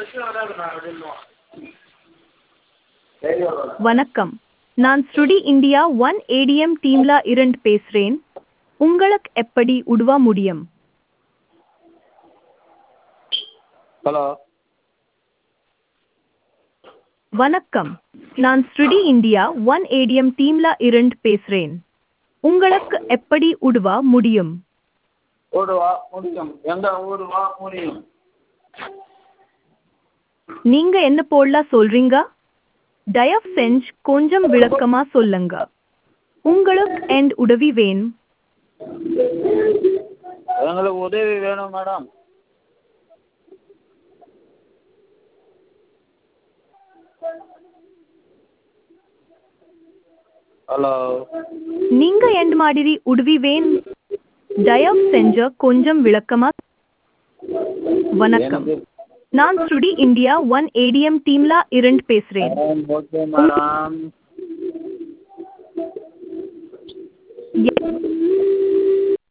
வணக்கம் நான் ஸ்ருடி இந்தியா ஒன் ஏடிஎம் டீம்ல இருந்து பேசுறேன் உங்களுக்கு எப்படி உதவ முடியும் ஹலோ வணக்கம் நான் ஸ்ருடி இந்தியா ஒன் ஏடிஎம் டீம்ல இருந்து பேசுறேன் உங்களுக்கு எப்படி உதவ முடியும் ஓடுவா முடியும் எந்த ஊருவா முடியும் நீங்க என்ன போல சொல்றீங்க தயவு செஞ்சு கொஞ்சம் விளக்கமா சொல்லுங்க உங்களுக்கு என் உதவி வேணும் எங்களுக்கு உதவி வேணும் மேடம் ஹலோ நீங்க எந்த மாதிரி உதவி வேணும் தயவு செஞ்ச கொஞ்சம் விளக்கமா வணக்கம் எனக்கு நான் ஸ்ருடி இந்தியா ஒன் ஏடிஎம் டீம்ல இருந்து பேசுறேன் மேடம் ஓகே மேடம்